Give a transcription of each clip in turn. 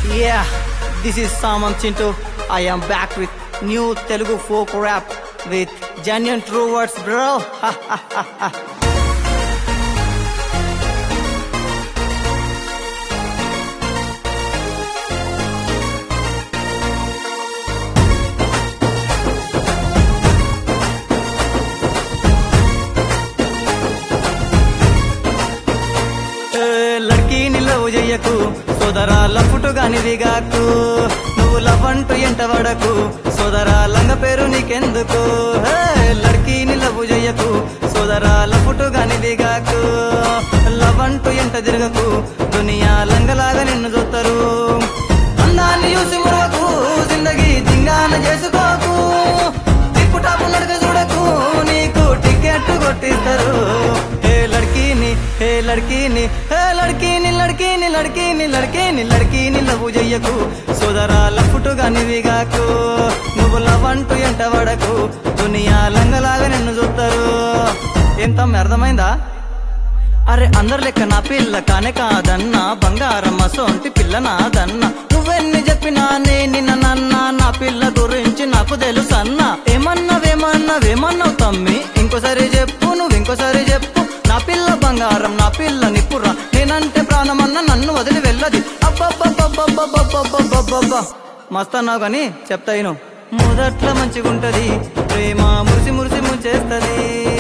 Yeah, this is Saman Chintu. I am back with new Telugu folk rap with genuine true words, bro. Ha ha ha ha. ఏ, లడ్కీని love చెయ్యకు సోదరా లప్పుటు గాని దిగాకు నువ్వు లవ్వంటూ ఎంట వడకు సోదరా లంగ పేరు నీకెందుకు ఏ, లడ్కీని లవ్ చెయ్యకు సోదరా లప్పుటు గాని దిగాకు లవ్వంటూ ఎంట తిరగకు దునియా లంగలాగా నిన్ను చూస్తారు అందాన్ని చూసి మురవకు జిందగీ దింగాన చేసుకోకు తిప్పుటాపు నడక చూడకు నీకు టికెట్ కొట్టిస్తారు హే లడ్కీని హే లడ్కీని హే లడ్కీని లడ్కీని లడ్కీని లడ్కీని లడ్కీని లవ్వు చెయ్యకు సోదరా లప్పుటుగా నివిగాకు నువ్వు లవ్వంటూ ఎంట పడకు దునియా లంగలాగా నిన్ను చూస్తారు ఎంత అర్థమైందా అరే అందరి లెక్క నా పిల్ల కానే కాదన్నా బంగారం సొంటి పిల్ల నాదన్నా నువ్వెన్ని చెప్పినా నే నిన్న నన్న నా పిల్ల గురించి నాకు తెలుసన్నా ఏమన్నావేమన్నావేమన్నావు తమ్మి ఇంకోసారి చెప్పు నువ్వు ఇంకోసారి చెప్పు నా పిల్ల బంగారం నా పిల్ల నిప్పురా నేనంటే ప్రాణమన్నా నన్ను వదిలి వెళ్ళది అబ్బబ్బబ్బబ్బబ్బబ్బబ్బబ్బబ్బబ్బ మస్తన్నావు కానీ చెప్తా ఇను మొదట్లో మంచిగుంటది ప్రేమ మురిసి మురిసి ముంచేస్తది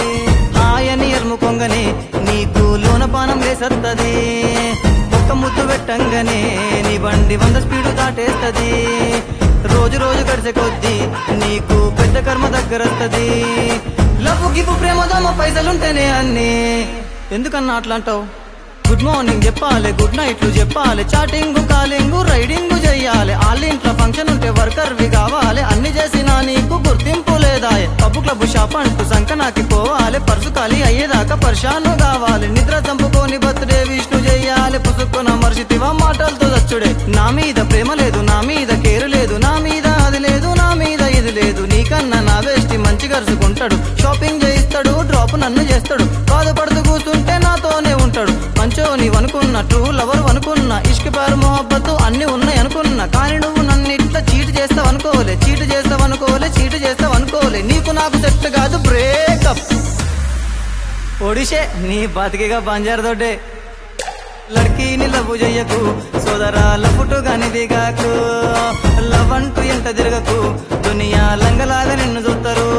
ఆయని ఎల్ముకొంగనే నీకు లోనపానం వేసత్తది ఒక్క ముద్దు పెట్టంగానే నీ బండి వంద స్పీడు దాటేస్తది రోజు రోజు గడిచే కొద్దీ నీకు పెద్ద కర్మ దగ్గరస్తది లవ్వు గివ్వు ప్రేమ దమ పైసలుంటేనే అన్ని ఎందుకన్నా అట్లా అంటావు గుడ్ మార్నింగ్ చెప్పాలి గుడ్ నైట్లు చెప్పాలి చాటింగ్ కాలింగ్ రైడింగ్ చెయ్యాలి వాళ్ళ ఇంట్లో ఫంక్షన్ ఉంటే వర్కర్వి కావాలి అన్ని చేసినా నీకు గుర్తింపు లేదా పబ్బు క్లబ్ షాప్ అంటూ సంకనాకి పోవాలి పర్సు ఖాళీ అయ్యేదాకా పరిశాను కావాలి నిద్ర చంపుకొని బర్త్డే విష్ణు చెయ్యాలి పుసుక్కున మర్చితివా మాటలతో చచ్చుడే నా మీద ప్రేమ లేదు నా మీద కేరు లేదు నా మీద అది లేదు నా మీద ఇది లేదు నీకన్నా నా వేష్టి మంచి గరుచుకుంటాడు షాపింగ్ చేయిస్తాడు డ్రాప్ నన్ను చేస్తాడు బాధపడుతూ కూర్చుంటే నాతోనే ఉంటాడు మంచో నీవు అనుకున్న ట్రూ లవర్ అనుకున్న ఇష్క పేరు మొహబ్బతు అన్ని ఉన్నాయి అనుకున్నా కానీ నువ్వు నన్ను ఇట్లా చీట్ చేస్తావు అనుకోలే చీట్ చేస్తావు అనుకోలే చీట్ చేస్తావు అనుకోలే నీకు నాకు సెట్ కాదు బ్రేకప్ ఒడిషే నీ బతికిగా బంజారు దొడ్డే లడ్కీని లవ్వు చెయ్యకు సోదరా లవ్వుటు గాని దిగాకు లవ్ అంటూ ఎంట తిరగకు దునియా లంగలాగా నిన్ను చూస్తారు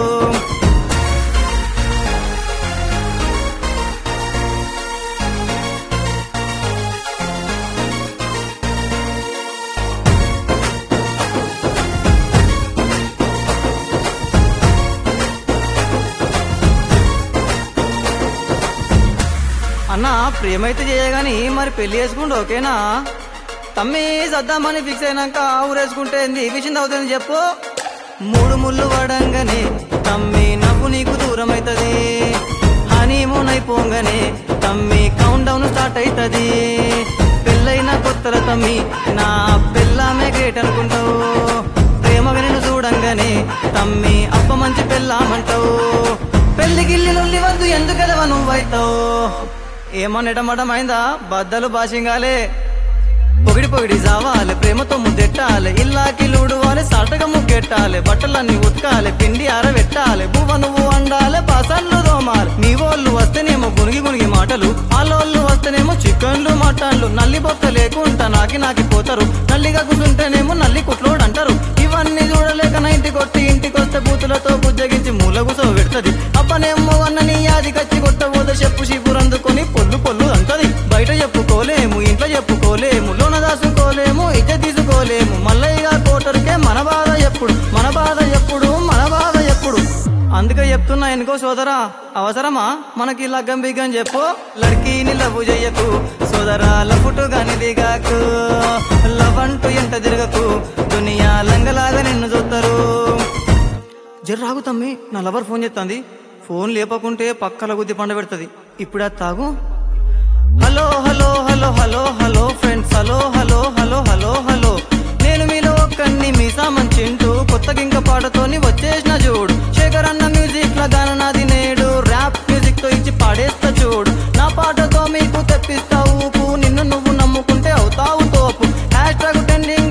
అన్న ప్రేమైతే చేయగాని మరి పెళ్లి చేసుకుంటే ఓకేనా తమ్మి సద్దామని ఫిక్స్ అయినాక ఊరేసుకుంటే ఏంది విషయం అవుతుంది చెప్పు మూడు ముళ్ళు పడంగానే తమ్మి నవ్వు నీకు దూరం అవుతుంది హనీమూన్ అయిపోగానే తమ్మి కౌంట్ డౌన్ స్టార్ట్ అవుతుంది పెళ్ళైన కొత్తల తమ్మి నా పెళ్ళామే గ్రేట్ అనుకుంటావు ప్రేమగా నిన్ను చూడంగానే తమ్మి అప్ప మంచి పెళ్ళామంటావు పెళ్లి గిల్లి లొల్లి వద్దు ఎందుకదవ నువ్వైతావు ఏమన్నటమటం అయిందా బద్దలు బాసింగాలే పొగిడి పొగిడి జావాలి ప్రేమతో ముద్దెట్టాలి ఇల్లాకి లూడువాలి సాటగా ముగ్గెట్టాలి బట్టలన్నీ ఉతకాలి పిండి ఆరబెట్టాలి బువ్వ నువ్వు వండాలి పాసన్లు దోమాలి మీ వాళ్ళు వస్తేనేమో గునిగి గునిగి మాటలు వాళ్ళోళ్ళు వస్తేనేమో చికెన్లు మటన్లు నల్లి బొక్క లేకుండా నాకి నాకి పోతారు నల్లిగా కూర్చుంటేనేమో నల్లి కుట్లోడు అంటారు ఇవన్నీ చూడలేక నా ఇంటికి కొట్టి ఇంటికి వస్తే బూతులతో బుజ్జగించి మూల కూసో పెడుతుంది అప్పనేమో అన్నని యాది కచ్చి కొట్టబోదు చెప్పు షిపురందుకొని పొల్లు పొల్లు అంటది బయట చెప్పుకోలేము ఇంట్లో చెప్పుకోలేము లోన దాసుకోలేము ఇచ్చ తీసుకోలేము మల్లయ్యగా కోటరికే మన బాధ ఎప్పుడు మన బాధ ఎప్పుడు మన బాధ ఎప్పుడు అందుకే చెప్తున్నా ఎనుకో సోదరా అవసరమా మనకి లగ్గం బిగ్గం చెప్పు లడ్కీని లవ్వు చెయ్యకు సోదరా లప్పుటు గాని దిగాకు లవ్ అంటూ ఎంట తిరగకు దునియా లంగలాగా నిన్ను చూస్తారు జర్రాగు తమ్మి నా లవర్ ఫోన్ చేస్తుంది ఫోన్ లేపకుంటే పక్కల గుద్ది పండ పెడుతుంది ఇప్పుడు అది తాగు hello hello hello hello hello friends hello hello hello hello hello నేను మీలో ఒక్కడిని మీ సామన్ చింటూ కొత్తగా ఇంకా పాటతోని వచ్చేసిన చూడు శేఖర్ అన్న మ్యూజిక్ లా గాన నాది నేడు ర్యాప్ మ్యూజిక్ తో ఇచ్చి పాడేస్తా చూడు నా పాటతో మీకు తెప్పిస్తా ఊపు నిన్ను నువ్వు నమ్ముకుంటే అవుతావు తోపు హ్యాష్ ట్యాగ్ ట్రెండింగ్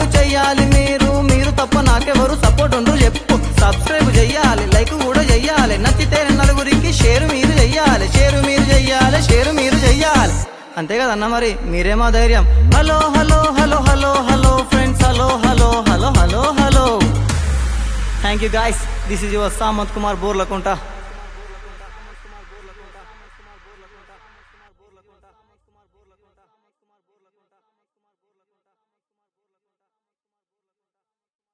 సబ్స్క్రైబ్ చెయ్యాలి లైక్ కూడా చెయ్యాలి నచ్చితే నలుగురికి షేర్ మీరు చెయ్యాలి షేర్ మీరు చెయ్యాలి షేర్ మీరు చెయ్యాలి అంతే కదన్న మరి మీరే మా ధైర్యం hello hello hello hello hello friends hello hello hello hello hello thank you guys this is your Samanth Kumar Borlakunta